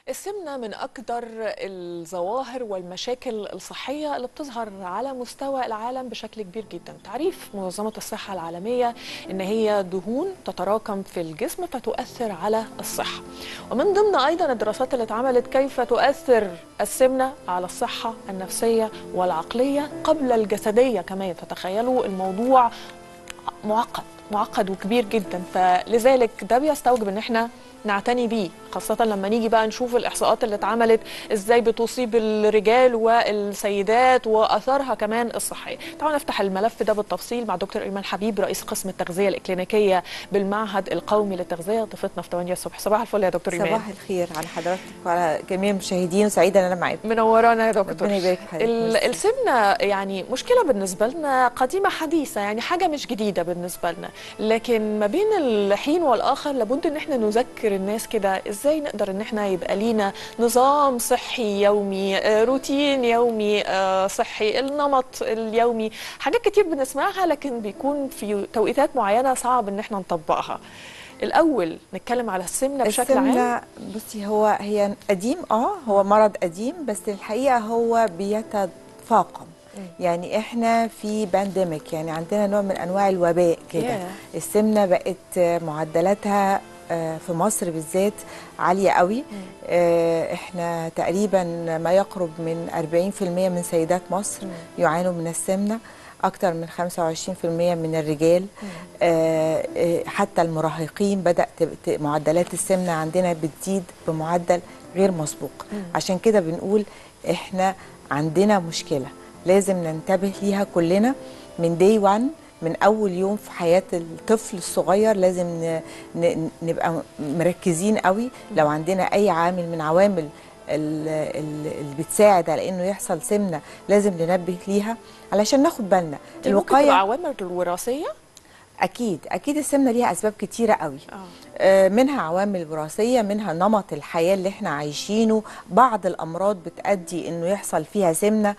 السمنة من أكثر الظواهر والمشاكل الصحية اللي بتظهر على مستوى العالم بشكل كبير جدا تعريف منظمة الصحة العالمية إن هي دهون تتراكم في الجسم فتؤثر على الصحة ومن ضمن أيضا الدراسات اللي اتعملت كيف تؤثر السمنة على الصحة النفسية والعقلية قبل الجسدية كمان فتخيلوا الموضوع معقد معقد وكبير جدا فلذلك ده بيستوجب ان احنا نعتني بيه خاصة لما نيجي بقى نشوف الإحصاءات اللي اتعملت إزاي بتصيب الرجال والسيدات وأثرها كمان الصحية تعالوا نفتح الملف ده بالتفصيل مع دكتور إيمان حبيب رئيس قسم التغذية الإكلينيكية بالمعهد القومي للتغذية ضيفتنا في 8 الصبح صباح الفل يا دكتور إيمان صباح الخير على حضرتك وعلى جميع المشاهدين وسعيدة ان انا معاكم منورانا يا دكتور ربنا يبارك في حضرتك. ال- ميرسي. السمنة يعني مشكلة بالنسبة لنا قديمة حديثة يعني حاجة مش جديدة بالنسبة لنا لكن ما بين الحين والآخر لابد ان احنا نذكر الناس كده ازاي نقدر ان احنا يبقى لينا نظام صحي يومي آه، روتين يومي آه، صحي النمط اليومي حاجات كتير بنسمعها لكن بيكون في توقيتات معينة صعب ان احنا نطبقها الأول نتكلم على السمنة بشكل عام السمنة بصي هو هي قديم اه هو مرض قديم بس الحقيقة هو بيتفاقم يعني احنا في بانديميك يعني عندنا نوع من انواع الوباء كده ياه. السمنه بقت معدلاتها آه، في مصر بالذات عاليه قوي آه، احنا تقريبا ما يقرب من 40% من سيدات مصر يعانوا من السمنه اكتر من 25% من الرجال آه، آه، حتى المراهقين بدات تب- معدلات السمنه عندنا بتزيد بمعدل غير مسبوق عشان كده بنقول احنا عندنا مشكله لازم ننتبه ليها كلنا من دي 1 من اول يوم في حياه الطفل الصغير لازم ن- ن- نبقى مركزين قوي لو عندنا اي عامل من عوامل ال- ال- اللي بتساعد على انه يحصل سمنه لازم ننبه ليها علشان ناخد بالنا دي ممكن تبقى عوامل وراثية اكيد اكيد السمنه ليها اسباب كتيره قوي آه. آه، منها عوامل وراثيه منها نمط الحياه اللي احنا عايشينه بعض الامراض بتؤدي انه يحصل فيها سمنه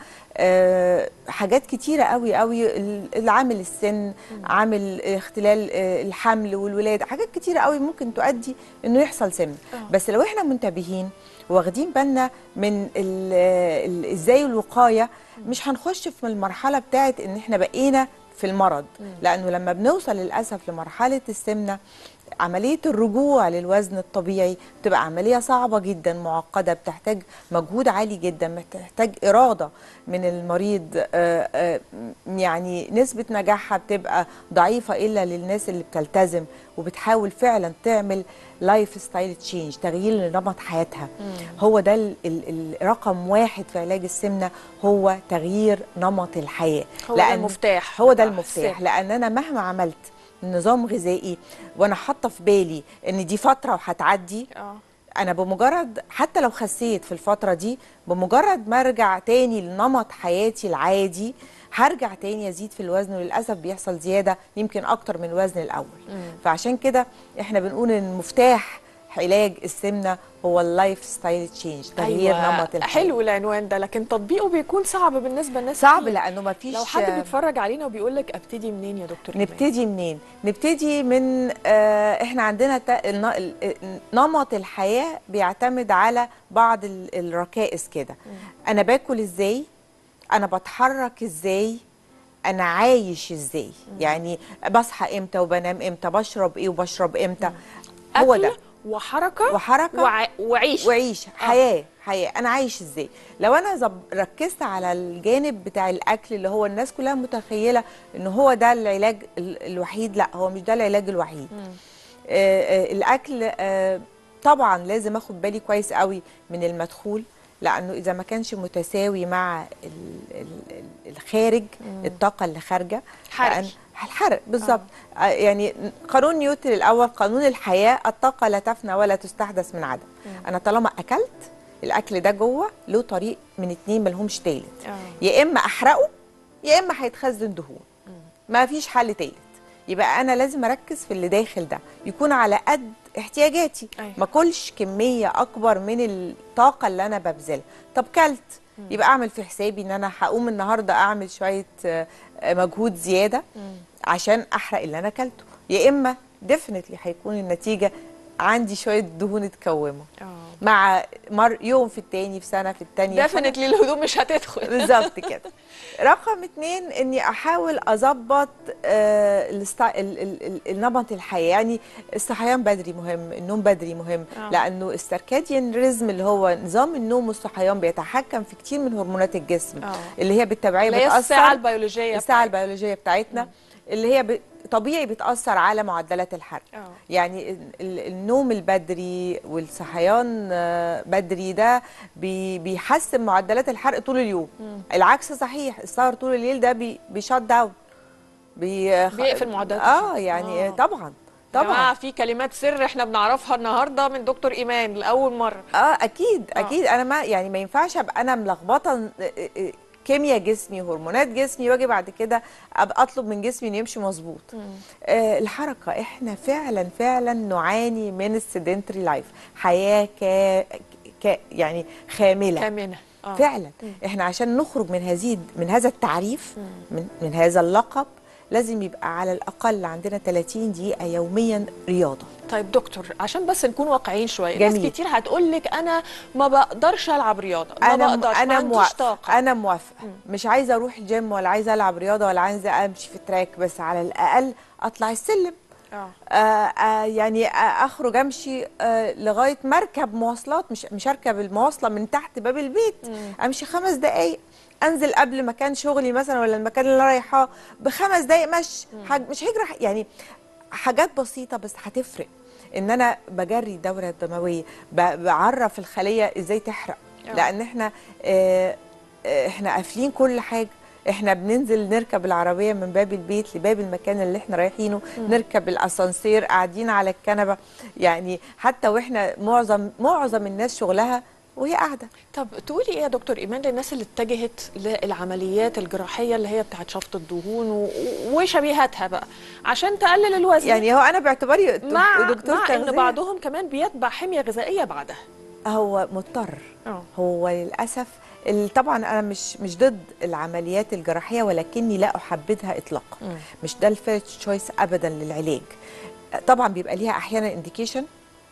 آه، حاجات كتيره قوي قوي ال- العامل السن عامل اختلال آه، الحمل والولاده حاجات كتيره قوي ممكن تؤدي انه يحصل سمنه آه. بس لو احنا منتبهين واخدين بالنا من ال- ال- ازاي الوقايه مش هنخش في المرحله بتاعت ان احنا بقينا في المرض لانه لما بنوصل للاسف لمرحله السمنه عمليه الرجوع للوزن الطبيعي بتبقى عمليه صعبه جدا معقده بتحتاج مجهود عالي جدا بتحتاج اراده من المريض آه، آه، يعني نسبه نجاحها بتبقى ضعيفه الا للناس اللي بتلتزم وبتحاول فعلا تعمل لايف ستايل تشينج تغيير لنمط حياتها هو ده ال- ال- الرقم واحد في علاج السمنه هو تغيير نمط الحياه هو ده لأن- المفتاح هو ده بتاع المفتاح السم. لان انا مهما عملت نظام غذائي وانا حاطه في بالي ان دي فتره وهتعدي اه انا بمجرد حتى لو خسيت في الفتره دي بمجرد ما ارجع تاني لنمط حياتي العادي هرجع تاني ازيد في الوزن وللاسف بيحصل زياده يمكن اكتر من الوزن الاول فعشان كده احنا بنقول ان مفتاح علاج السمنه هو اللايف ستايل تشينج تغيير أيوة. نمط الحياه حلو العنوان ده لكن تطبيقه بيكون صعب بالنسبه للناس صعب كتير. لانه ما فيش لو حد بيتفرج علينا وبيقول لك ابتدي منين يا دكتور إيمان؟ نبتدي منين نبتدي من آه احنا عندنا تا- الن- ال- ال- نمط الحياه بيعتمد على بعض ال- الركائز كده انا باكل ازاي انا بتحرك ازاي انا عايش ازاي يعني بصحى امتى وبنام امتى بشرب ايه وبشرب امتى هو أكل ده وحركه وحركة وع... وعيش وعيش حياه حياه انا عايش ازاي لو انا زب... ركزت على الجانب بتاع الاكل اللي هو الناس كلها متخيله ان هو ده العلاج ال- الوحيد لا هو مش ده العلاج الوحيد آه آه الاكل آه طبعا لازم اخد بالي كويس قوي من المدخول لانه اذا ما كانش متساوي مع ال... ال... ال- الخارج الطاقه اللي خارجه حرق. لأن- الحرق بالظبط آه. يعني قانون نيوتن الاول قانون الحياه الطاقه لا تفنى ولا تستحدث من عدم انا طالما اكلت الاكل ده جوه له طريق من اتنين ملهمش تالت آه. يا اما احرقه يا اما هيتخزن دهون ما فيش حل تالت يبقى انا لازم اركز في اللي داخل ده يكون على قد احتياجاتي أيوة. ما كلش كميه اكبر من الطاقه اللي انا ببذلها طب كلت يبقى اعمل في حسابي ان انا هقوم النهارده اعمل شويه آه، آه، مجهود زياده عشان احرق اللي انا اكلته يا اما ديفنتلي هيكون النتيجه عندي شويه دهون اتكومه اه مع مر يوم في التاني في سنه في التانيه ديفنتلي الهدوم مش هتدخل بالظبط كده رقم اتنين اني احاول اظبط آه الستا... ال... ال... ال... النمط الحياه يعني الصحيان بدري مهم النوم بدري مهم آه. لانه السيركاديان ريزم اللي هو نظام النوم والصحيان بيتحكم في كتير من هرمونات الجسم آه. اللي هي بالتبعيه اللي هي بتاثر الساعه البيولوجيه الساعه بتاعتنا. البيولوجيه بتاعتنا اللي هي ب... طبيعي بتاثر على معدلات الحرق آه. يعني ال- ال- النوم البدري والصحيان آه، بدري ده بي- بيحسن معدلات الحرق طول اليوم العكس صحيح السهر طول الليل ده بي- بيشات داون بي بيقفل معدلات اه الحرق. يعني آه. طبعا طبعا طبعا في كلمات سر احنا بنعرفها النهارده من دكتور ايمان لاول مره اه اكيد آه. اكيد انا ما يعني ما ينفعش ابقى انا ملخبطه آه، آه، كيمياء جسمي هرمونات جسمي واجي بعد كده ابقى اطلب من جسمي انه يمشي مظبوط آه الحركه احنا فعلا فعلا نعاني من السيدنتري لايف حياه ك... ك... يعني خامله كامنه آه. فعلا احنا عشان نخرج من هذه من هذا التعريف من, من هذا اللقب لازم يبقى على الاقل عندنا 30 دقيقه يوميا رياضه طيب دكتور عشان بس نكون واقعيين شويه جميل. ناس كتير هتقول لك انا ما بقدرش العب رياضه ما انا بقدرش انا ما عنديش موافقه طاقه انا موافقه مش عايزه اروح الجيم ولا عايزه العب رياضه ولا عايزه امشي في تراك بس على الاقل اطلع السلم اه آه آه يعني آه اخرج امشي آه لغايه مركب مواصلات مش مش اركب المواصله من تحت باب البيت امشي خمس دقائق انزل قبل مكان شغلي مثلا ولا المكان اللي انا رايحاه بخمس دقائق مشي حاج مش هجري ح- يعني حاجات بسيطه بس هتفرق ان انا بجري الدوره الدمويه ب- بعرف الخليه ازاي تحرق آه. لان احنا آه آه، احنا قافلين كل حاجه احنا بننزل نركب العربيه من باب البيت لباب المكان اللي احنا رايحينه نركب الاسانسير قاعدين على الكنبه يعني حتى واحنا معظم معظم الناس شغلها وهي قاعده طب تقولي ايه يا دكتور ايمان للناس اللي اتجهت للعمليات الجراحيه اللي هي بتاعت شفط الدهون و- وشبيهاتها بقى عشان تقلل الوزن يعني هو انا باعتباري مع دكتور مع ان تغذية، بعضهم كمان بيتبع حميه غذائيه بعدها هو مضطر اه هو للاسف ال- طبعا انا مش مش ضد العمليات الجراحيه ولكني لا احبذها اطلاقا مم. مش ده الفيرست تشويس ابدا للعلاج طبعا بيبقى ليها احيانا انديكيشن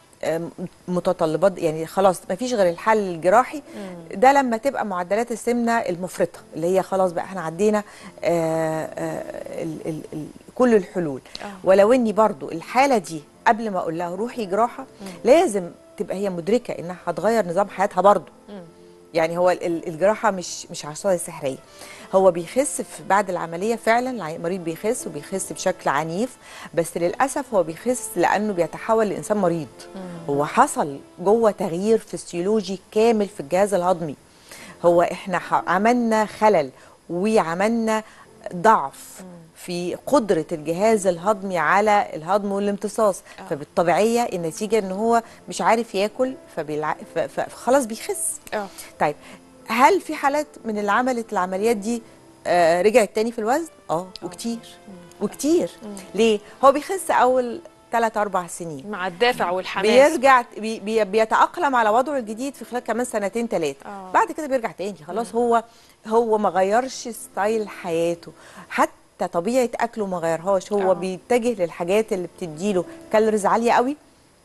متطلبات يعني خلاص ما فيش غير الحل الجراحي ده لما تبقى معدلات السمنه المفرطه اللي هي خلاص بقى احنا عدينا آه، آه، ال- ال- ال- كل الحلول آه. ولو اني برضو الحاله دي قبل ما اقول لها روحي جراحه لازم تبقى هي مدركه انها هتغير نظام حياتها برضو يعني هو ال- ال- الجراحه مش مش عصايه سحريه هو بيخس في بعد العمليه فعلا الع- المريض بيخس وبيخس بشكل عنيف بس للاسف هو بيخس لانه بيتحول لانسان مريض هو حصل جوه تغيير فسيولوجي كامل في الجهاز الهضمي هو احنا ح- عملنا خلل وعملنا ضعف في قدرة الجهاز الهضمي على الهضم والامتصاص آه. فبالطبيعية النتيجة ان هو مش عارف ياكل فبيلع... ف... ف... فخلاص بيخس اه طيب هل في حالات من اللي عملت العمليات دي آه رجعت تاني في الوزن؟ اه وكتير وكتير ليه؟ هو بيخس اول 3 4 سنين مع الدافع والحماس بيرجع بي بي بيتأقلم على وضعه الجديد في خلال كمان سنتين ثلاثة آه. بعد كده بيرجع تاني خلاص هو هو ما غيرش ستايل حياته حتى طبيعة أكله ما غيرهاش هو آه. بيتجه للحاجات اللي بتديله كالوريز عالية قوي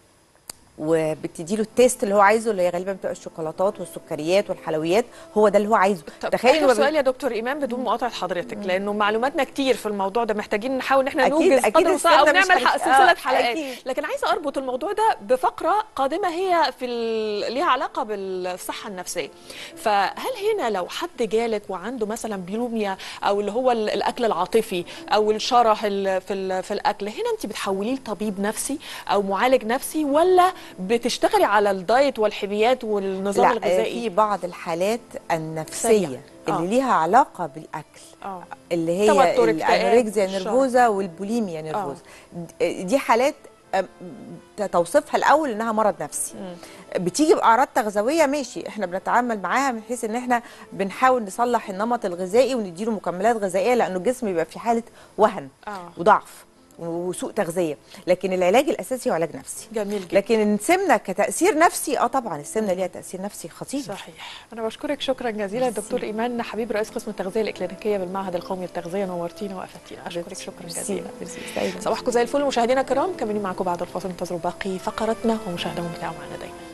وبتديله التيست اللي هو عايزه اللي هي غالبا بتبقى الشوكولاتات والسكريات والحلويات هو ده اللي هو عايزه طب تخيل اخر هو سؤال يا دكتور ايمان بدون مقاطعه حضرتك لانه معلوماتنا كتير في الموضوع ده محتاجين نحاول ان احنا أكيد- نوجز أكيد قدر المستطاع او السنة مش نعمل هنك- ح- سلسله آه، حلقات أكيد. لكن عايزه اربط الموضوع ده بفقره قادمه هي في ال... ليها علاقه بالصحه النفسيه فهل هنا لو حد جالك وعنده مثلا بيلوميا او اللي هو ال- الاكل العاطفي او الشره ال- في ال- في الاكل هنا انت بتحوليه لطبيب نفسي او معالج نفسي ولا بتشتغلي على الدايت والحميات والنظام لا الغذائي في بعض الحالات سريع. النفسية آه. اللي ليها علاقة بالأكل اه اللي هي توتر، اكتئاب، الانوركسيا الشر. نيرفوزا والبوليميا نيرفوزا د- دي حالات أم، توصيفها الاول انها مرض نفسي بتيجي باعراض تغذويه ماشي احنا بنتعامل معاها من حيث ان احنا بنحاول نصلح النمط الغذائي ونديله مكملات غذائيه لانه الجسم بيبقى في حاله وهن آه. وضعف وسوء تغذيه لكن العلاج الاساسي هو علاج نفسي جميل جدا لكن السمنه كتاثير نفسي اه طبعا السمنه ليها تاثير نفسي خطير صحيح انا بشكرك شكرا جزيلا دكتور ايمان حبيب رئيس قسم التغذيه الاكلينيكيه بالمعهد القومي للتغذيه نورتينا وافدتينا اشكرك شكرا ميرسي. جزيلا ميرسي. سعيدة. صباحكم زي الفل مشاهدينا الكرام كملين معكم بعد الفاصل انتظروا باقي فقراتنا ومشاهدة ممتعة معنا دايما